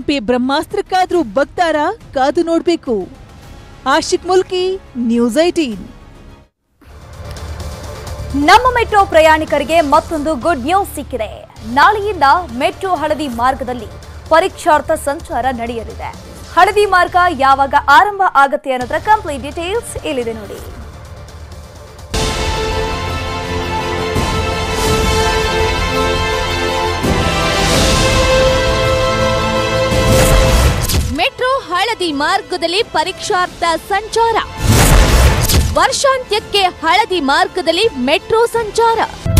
ಹಂಪಿ ಬ್ರಹ್ಮಾಸ್ತ್ರಕ್ಕಾದ್ರೂ ಬಗ್ತಾರಾ ಕಾದು ನೋಡ್ಬೇಕು ಆಶಿಕ್ ಮುಲ್ಕಿ ನ್ಯೂಸ್ ಐಟೀನ್ ನಮ್ಮ ಮೆಟ್ರೋ ಪ್ರಯಾಣಿಕರಿಗೆ ಮತ್ತೊಂದು ಗುಡ್ ನ್ಯೂಸ್ ಸಿಕ್ಕಿದೆ ನಾಳೆಯಿಂದ ಮೆಟ್ರೋ ಹಳದಿ ಮಾರ್ಗದಲ್ಲಿ ಪರೀಕ್ಷಾರ್ಥ ಸಂಚಾರ ನಡೆಯಲಿದೆ ಹಳದಿ ಮಾರ್ಗ ಯಾವಾಗ ಆರಂಭ ಆಗತ್ತೆ ಅನ್ನೋದರ ಕಂಪ್ಲೀಟ್ ಡೀಟೇಲ್ಸ್ ಇಲ್ಲಿದೆ ನೋಡಿ ಮೆಟ್ರೋ ಹಳದಿ ಮಾರ್ಗದಲ್ಲಿ ಪರೀಕ್ಷಾರ್ಥ ಸಂಚಾರ ವರ್ಷಾಂತ್ಯಕ್ಕೆ ಹಳದಿ ಮಾರ್ಗದಲ್ಲಿ ಮೆಟ್ರೋ ಸಂಚಾರ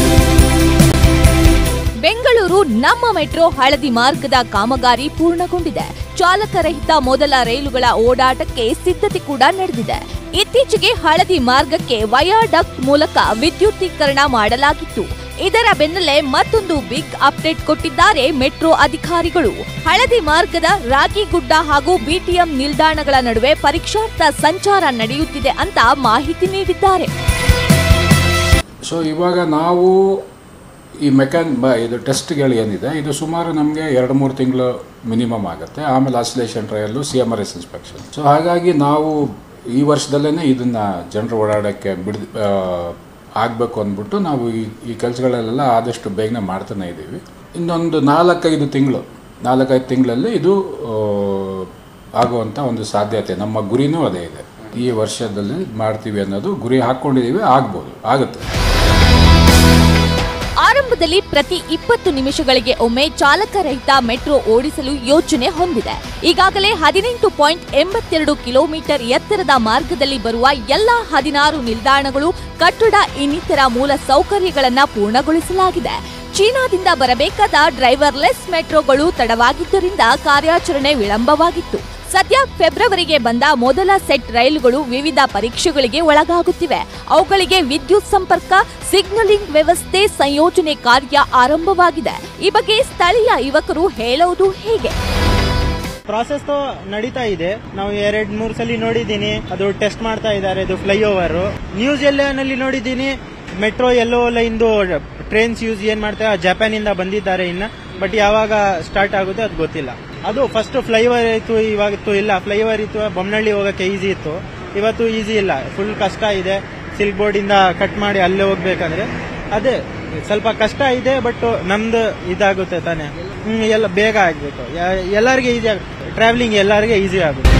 ಬೆಂಗಳೂರು ನಮ್ಮ ಮೆಟ್ರೋ ಹಳದಿ ಮಾರ್ಗದ ಕಾಮಗಾರಿ ಪೂರ್ಣಗೊಂಡಿದೆ ಚಾಲಕರಹಿತ ಮೊದಲ ರೈಲುಗಳ ಓಡಾಟಕ್ಕೆ ಸಿದ್ಧತೆ ಕೂಡ ನಡೆದಿದೆ ಇತ್ತೀಚೆಗೆ ಹಳದಿ ಮಾರ್ಗಕ್ಕೆ ವಯಾಡಕ್ಟ್ ಮೂಲಕ ವಿದ್ಯುದ್ದೀಕರಣ ಮಾಡಲಾಗಿತ್ತು ಇದರ ಬೆನ್ನಲ್ಲೇ ಮತ್ತೊಂದು ಬಿಗ್ ಅಪ್ಡೇಟ್ ಕೊಟ್ಟಿದ್ದಾರೆ ಮೆಟ್ರೋ ಅಧಿಕಾರಿಗಳು ಹಳದಿ ಮಾರ್ಗದ ರಾಗಿಗುಡ್ಡ ಹಾಗೂ ಬಿಟಿಎಂ ನಿಲ್ದಾಣಗಳ ನಡುವೆ ಪರೀಕ್ಷಾರ್ಥ ಸಂಚಾರ ನಡೆಯುತ್ತಿದೆ ಅಂತ ಮಾಹಿತಿ ನೀಡಿದ್ದಾರೆ ಸೊ ಇವಾಗ ನಾವು ಈ ಮೆಕ್ಯಾನ್ ಬ ಇದು ಟೆಸ್ಟ್ಗಳು ಏನಿದೆ ಇದು ಸುಮಾರು ನಮಗೆ ಎರಡು ಮೂರು ತಿಂಗಳು ಮಿನಿಮಮ್ ಆಗುತ್ತೆ ಆಮೇಲೆ oscillation trial C M R S inspection so ಹಾಗಾಗಿ ನಾವು ಈ ವರ್ಷದಲ್ಲೇ ಇದನ್ನು ಜನರು ಓಡಾಡೋಕ್ಕೆ ಬಿಡ್ ಆಗಬೇಕು ಅಂದ್ಬಿಟ್ಟು ನಾವು ಈ ಈ ಕೆಲಸಗಳಲ್ಲೆಲ್ಲ ಆದಷ್ಟು ಬೇಗನೆ ಮಾಡ್ತಾನೆ ಇದ್ದೀವಿ ಇನ್ನೊಂದು ನಾಲ್ಕೈದು ತಿಂಗಳು ನಾಲ್ಕೈದು ತಿಂಗಳಲ್ಲಿ ಇದು ಆ, ಆಗುವಂಥ ಒಂದು ಸಾಧ್ಯತೆ ನಮ್ಮ ಗುರಿನೂ ಅದೇ ಇದೆ ಈ ವರ್ಷದಲ್ಲಿ ಮಾಡ್ತೀವಿ ಅನ್ನೋದು ಗುರಿ ಹಾಕ್ಕೊಂಡಿದ್ದೀವಿ ಆಗ್ಬೋದು ಆಗುತ್ತೆ ಆರಂಭದಲ್ಲಿ ಪ್ರತಿ ಇಪ್ಪತ್ತು ನಿಮಿಷಗಳಿಗೆ ಒಮ್ಮೆ ಚಾಲಕರಹಿತ ಮೆಟ್ರೋ ಓಡಿಸಲು ಯೋಜನೆ ಹೊಂದಿದೆ ಈಗಾಗಲೇ ಹದಿನೆಂಟು ಪಾಯಿಂಟ್ ಎಂಬತ್ತೆರಡು ಕಿಲೋಮೀಟರ್ ಎತ್ತರದ ಮಾರ್ಗದಲ್ಲಿ ಬರುವ ಎಲ್ಲಾ ಹದಿನಾರು ನಿಲ್ದಾಣಗಳು ಕಟ್ಟಡ ಇನ್ನಿತರ ಮೂಲ ಸೌಕರ್ಯಗಳನ್ನ ಪೂರ್ಣಗೊಳಿಸಲಾಗಿದೆ ಚೀನಾದಿಂದ ಬರಬೇಕಾದ ಡ್ರೈವರ್ಲೆಸ್ ಮೆಟ್ರೋಗಳು ತಡವಾಗಿದ್ದರಿಂದ ಕಾರ್ಯಾಚರಣೆ ವಿಳಂಬವಾಗಿತ್ತು ಸದ್ಯ ಫೆಬ್ರವರಿಗೆ ಬಂದ ಮೊದಲ ಸೆಟ್ ರೈಲುಗಳು ವಿವಿಧ ಪರೀಕ್ಷೆಗಳಿಗೆ ಒಳಗಾಗುತ್ತಿವೆ ಅವುಗಳಿಗೆ ವಿದ್ಯುತ್ ಸಂಪರ್ಕ ಸಿಗ್ನಲಿಂಗ್ ವ್ಯವಸ್ಥೆ ಸಂಯೋಜನೆ ಕಾರ್ಯ ಆರಂಭವಾಗಿದೆ ಈ ಬಗ್ಗೆ ಸ್ಥಳೀಯ ಯುವಕರು ಹೇಳೋದು ಹೇಗೆ ಪ್ರಾಸೆಸ್ ನಡೀತಾ ಇದೆ ನಾವು ಎರಡ್ ಮೂರ್ ಸಲ ನೋಡಿದ್ದೀನಿ ಅದು ಟೆಸ್ಟ್ ಮಾಡ್ತಾ ಇದ್ದಾರೆ ಇದು ಫ್ಲೈಓವರ್ ನ್ಯೂಸ್ ನಲ್ಲಿ ನೋಡಿದ್ದೀನಿ ಮೆಟ್ರೋ ಎಲ್ಲೋ ಲೈನ್ದು ಟ್ರೈನ್ಸ್ ಯೂಸ್ ಏನ್ ಮಾಡ್ತಾರೆ ಜಪಾನ್ ಇಂದ ಬಂದಿದ್ದಾರೆ ಇನ್ನ ಬಟ್ ಯಾವಾಗ ಸ್ಟಾರ್ಟ್ ಆಗುತ್ತೆ ಅದು ಗೊತ್ತಿಲ್ಲ ಅದು ಫಸ್ಟ್ ಫ್ಲೈಓವರ್ ಇತ್ತು ಇವಾಗಿತ್ತು ಇಲ್ಲ ಫ್ಲೈಓವರ್ ಇತ್ತು ಬೊಮ್ಮನಹಳ್ಳಿ ಹೋಗಕ್ಕೆ ಈಸಿ ಇತ್ತು ಇವತ್ತು ಈಸಿ ಇಲ್ಲ ಫುಲ್ ಕಷ್ಟ ಇದೆ ಸಿಲ್ಕ್ ಬೋರ್ಡ್ ಇಂದ ಕಟ್ ಮಾಡಿ ಅಲ್ಲೇ ಹೋಗ್ಬೇಕಂದ್ರೆ ಅದೇ ಸ್ವಲ್ಪ ಕಷ್ಟ ಇದೆ ಬಟ್ ನಮ್ದು ಇದಾಗುತ್ತೆ ತಾನೆ ಹ್ಮ್, ಎಲ್ಲ ಬೇಗ ಆಗ್ಬೇಕು ಯಾ- ಎಲ್ಲರಿಗೆ ಈಸಿ ಆಗುತ್ತೆ ಟ್ರಾವೆಲಿಂಗ್ ಎಲ್ಲರಿಗೆ ಈಸಿ ಆಗುತ್ತೆ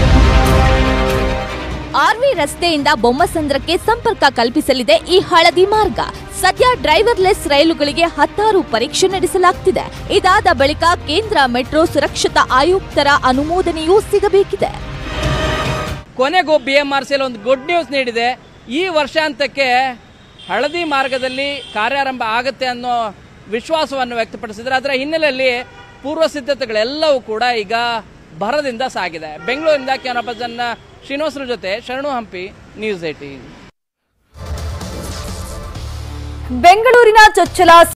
ಆರ್ವಿ ರಸ್ತೆಯಿಂದ ಬೊಮ್ಮಸಂದ್ರಕ್ಕೆ ಸಂಪರ್ಕ ಕಲ್ಪಿಸಲಿದೆ ಈ ಹಳದಿ ಮಾರ್ಗ ಸದ್ಯ ಡ್ರೈವರ್ಲೆಸ್ ರೈಲುಗಳಿಗೆ ಹತ್ತಾರು ಪರೀಕ್ಷೆ ನಡೆಸಲಾಗ್ತಿದೆ ಇದಾದ ಬಳಿಕ ಕೇಂದ್ರ ಮೆಟ್ರೋ ಸುರಕ್ಷತಾ ಆಯುಕ್ತರ ಅನುಮೋದನೆಯೂ ಸಿಗಬೇಕಿದೆ ಕೊನೆಗೂ ಬಿ ಎಂ ಆರ್ ಸಿಯಲ್ಲಿ ಒಂದು ಗುಡ್ ನ್ಯೂಸ್ ನೀಡಿದೆ ಈ ವರ್ಷಾಂತಕ್ಕೆ ಹಳದಿ ಮಾರ್ಗದಲ್ಲಿ ಕಾರ್ಯಾರಂಭ ಆಗುತ್ತೆ ಅನ್ನೋ ವಿಶ್ವಾಸವನ್ನು ವ್ಯಕ್ತಪಡಿಸಿದ್ರೆ ಅದರ ಹಿನ್ನೆಲೆಯಲ್ಲಿ ಪೂರ್ವ ಸಿದ್ಧತೆಗಳೆಲ್ಲವೂ ಕೂಡ ಈಗ ಭರದಿಂದ ಸಾಗಿದೆ ಬೆಂಗಳೂರಿಂದ ಕ್ಯಾನಪಜನ್ನ ಶ್ರೀನಿವಾಸರ ಜೊತೆ ಶರಣು ಹಂಪಿ ನ್ಯೂಸ್ ಏಟೀನ್ ಬೆಂಗಳೂರಿನ ಚೊಚ್ಚಲ